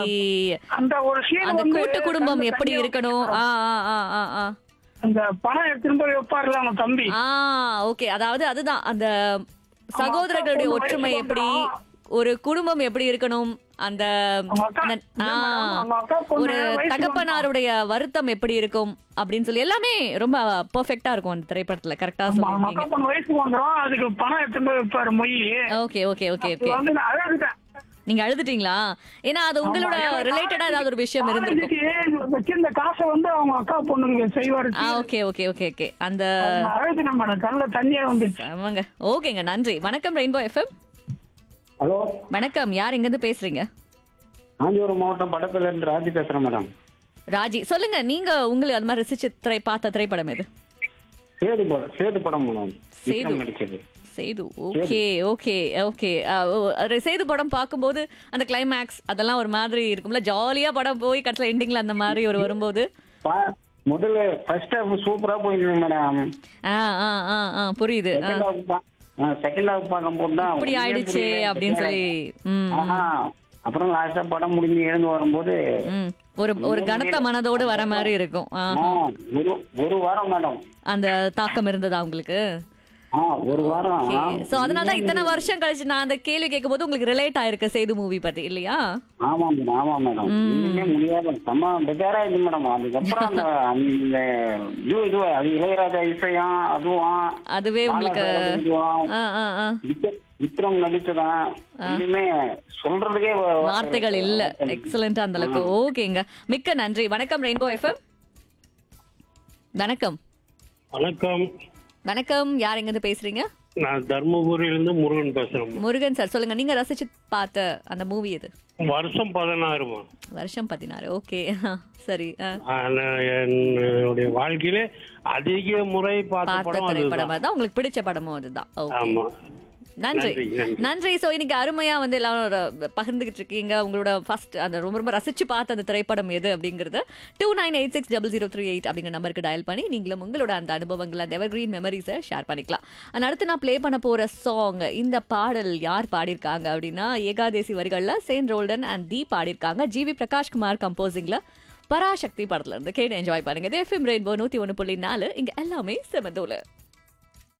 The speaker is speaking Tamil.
அந்த ஒரு சீன் அந்த வந்து கூட்டு குடும்பம் அந்த எப்படி தனியா இருக்கணும் ஆ ஆ ஆ ஆ ஆ அந்த பணம் திரும்ப வைப்பார்ல அவன் தம்பி ஆ ஓகே அதாவது அதுதான் அந்த சகோதரர்களுடைய பொண்ணு ஒற்றுமை வயசுக்கு எப்படி வந்தா- ஒரு குடும்பம் எப்படி இருக்கணும் அந்த அவங்க அக்கா- அந்த- இல்ல ஆ, madam, அவங்க அக்கா பொண்ணு ஒரு வயசுக்கு தகப்பனாருடைய வருத்தம் எப்படி இருக்கும் அப்படின்னு சொல்லி எல்லாமே ரொம்ப பெர்ஃபெக்ட்டா இருக்கும் அந்த திரைப்படத்துல கரெக்டா ஆமா, அவங்க சொல்லிருக்கீங்க அக்கா பொண்ணு வயசுக்கு வந்துடும் அதுக்கு பணம் திரும்ப வைப்பாரு மொய் ஓகே ஓகே ஓகே அப்ப ஓகே வந்து நான் அழுதுட்டேன் நீங்க அழுதுட்டீங்களா ஏன்னா அது உங்களோட ஆமா, ரிலேட்டடா ஏதாவது ஒரு விஷயம் இருந்திருக்கும் காலேஜுக்கு வச்சிருந்த காசை வந்து அவங்க அக்கா பொண்ணுக்கு செய்வாரு ஆ ஓகே ஓகே ஓகே ஓகே அந்த நான் அழுதுனேன் மேடம் கண்ணுல தண்ணியே வந்துச்சு ஆமாங்க ஓகேங்க நன்றி வணக்கம் ரெயின்போ எஃப்எம் ஹலோ வணக்கம் யார் எங்க இருந்து பேசுறீங்க காஞ்சிபுரம் மாவட்டம் படத்துல இருந்து ராஜி பேசுறேன் மேடம் ராஜி சொல்லுங்க நீங்க உங்களுக்கு அது மாதிரி ரசிச்சு திரை பார்த்த திரைப்படம் எது சேது படம் சேது படம் மேடம் சேது. விக்ரம் நடிச்சது Sethu okay okay okay Sethu படம் பார்க்கும்போது அந்த கிளைமேக்ஸ் அதெல்லாம் ஒரு மாதிரி இருக்கும்ல ஜாலியா படம் போய் கடைசியில் எண்டிங்ல அந்த மாதிரி ஒரு வரும்போது பா- முதல்ல ஃபர்ஸ்ட் ஹாஃப் சூப்பரா போயிருந்தது மேடம் ஆ ஆ ஆ ஆ புரியுது ஆ, செகண்ட் ஹாஃப் செகண்ட் ஹாஃப் பார்க்கும்போது தான் இப்படி ஒண்ணுமே ஆயிடுச்சு புரியல. அப்படின்னு சொல்லி ம் ஆஹா. அப்புறம் லாஸ்டா படம் முடிஞ்சு எழுந்து வரும்போது ம் ஒரு ஒரு கனத்த மனதோடு வர மாதிரி இருக்கும் ஆ, ஆ, ஒரு ஒரு வாரம் மேடம் அந்த தாக்கம் இருந்ததா உங்களுக்கு ஆ ஒரு வாரம் ஆ. சோ அதனால தான் இத்தனை வருஷம் கழிச்சு நான் அந்த கேள்வி கேட்கும்போது உங்களுக்கு ரிலேட் ஆயிருக்கு சேது மூவி பத்தி இல்லையா ஆமா மேடம் ஆமா மேடம் இனிமே முடியாது செம்ம பெஜாரா இருக்கு மேடம் அதுக்கப்புறம் அந்த அந்த இது இது அது இளையராஜா இசையம் அதுவும் அதுவே உங்களுக்கு பாலா இதுவும், ஆ ஆ ஆ விக்ர- விக்ரம் நடிச்சதான் இனிமே சொல்றதுக்கே வ- வார்த்தைகள் இல்ல எக்ஸலண்ட் அந்த அளவுக்கு ஓகேங்க மிக்க நன்றி வணக்கம் ரெயின்போ எஃப்எம் வணக்கம் வணக்கம் வணக்கம் யார் எங்க இருந்து பேசுறீங்க நான் தர்மபுரியிலிருந்து முருகன் பேசுறேன் முருகன் சார் சொல்லுங்க நீங்க ரசிச்சு பார்த்த அந்த மூவி எது வருஷம் பதினாறுமா வருஷம் பதினாறு ஓகே சரி ஆ. ஆனா, என்னுடைய வாழ்க்கையிலே அதிக முறை பார்த்த பார்த்த படம் திரைப்படம் அதுதான் தான் உங்களுக்கு பிடிச்ச படமும் அதுதான் ஓகே ஆமா நன்றி நன்றி, நன்றி. நன்றி சோ இன்னைக்கு அருமையா வந்து எல்லாரும் ஒரு பகிர்ந்துகிட்டு இருக்கீங்க உங்களோட ஃபர்ஸ்ட் அந்த ரொம்ப ரொம்ப ரசிச்சு பார்த்த அந்த திரைப்படம் எது அப்படிங்கறது two nine eight six double zero three eight அப்படிங்கிற நம்பருக்கு டயல் பண்ணி நீங்களும் உங்களோட அந்த அனுபவங்கள் அந்த எவர்கிரீன் மெமரிஸை ஷேர் பண்ணிக்கலாம் And அடுத்து நான் ப்ளே பண்ண போற சாங் இந்த பாடல் யார் பாடியிருக்காங்க அப்படின்னா ஏகாதேசி வரிகள்ல சேன் ரோல்டன் அண்ட் தி பாடியிருக்காங்க ஜிவி பிரகாஷ்குமார் கம்போசிங்ல பராசக்தி படத்துல இருந்து கேட்டு என்ஜாய் பண்ணுங்க எஃப்எம் ரெயின்போ நூத்தி ஒன்று புள்ளி நாலு இங்க எல்லாமே செமந்தோல